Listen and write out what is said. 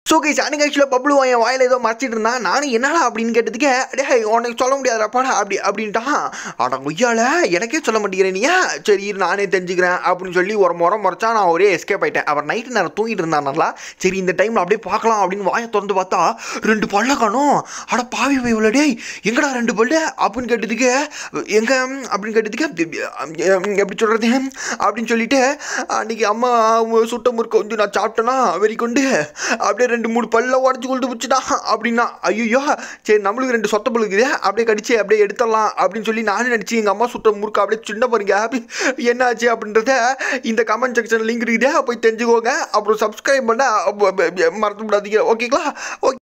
so guys அன்னைக்கு ஆக்சுவலாக பப்ளு என் வாயில் ஏதோ மறைச்சிட்டு இருந்தான் நானும் என்னடா அப்படின்னு கேட்டதுக்கு டே உனக்கு சொல்ல முடியாதுடாப்பாடா அப்படி அப்படின்ட்டான் அட கொய்யால எனக்கே சொல்ல மாட்டேங்கிறேன் நீ சரி இரு, நானே தெரிஞ்சுக்கிறேன் அப்படின்னு சொல்லி ஒரு முறை முறைச்சா நான் ஒரே எஸ்கேப் ஆயிட்டேன் அவர் நைட்டு நேரம் தூங்கிட்டு இருந்தான் நல்லா சரி இந்த டைமில் அப்படியே பார்க்கலாம் அப்படின்னு வாயை திறந்து பார்த்தா ரெண்டு பல்ல காணும் அட பாவி இவ்வளோ டேய் எங்கடா ரெண்டு பல்லு அப்படின்னு கேட்டதுக்கு எங்க அப்படின்னு கேட்டதுக்கு எப்படி சொல்கிறது அப்படின்னு சொல்லிட்டு அன்னைக்கு அம்மா சுட்ட முறுக்க வந்து நான் சாப்பிட்டேன்னா வெறி கொண்டு அப்படியே ரெண்டு மூணு பல்ல உடச்சி கொண்டு வச்சுட்டா அப்படின்னா ஐயோ சரி நம்மளுக்கு ரெண்டு சொத்த பல்லு இருக்குது அப்படியே கடிச்சு அப்படியே எடுத்துடலாம் அப்படின்னு சொல்லி நானும் நினச்சி எங்கள் அம்மா சுட்ட முறுக்க அப்படியே சின்ன பாருங்க என்னாச்சு அப்படின்றத இந்த கமெண்ட் செக்ஷன் லிங்க் இருக்குது போய் தெரிஞ்சுக்கோங்க அப்புறம் சப்ஸ்கிரைப் பண்ண மறந்து விடாதீங்க ஓகேங்களா ஓகே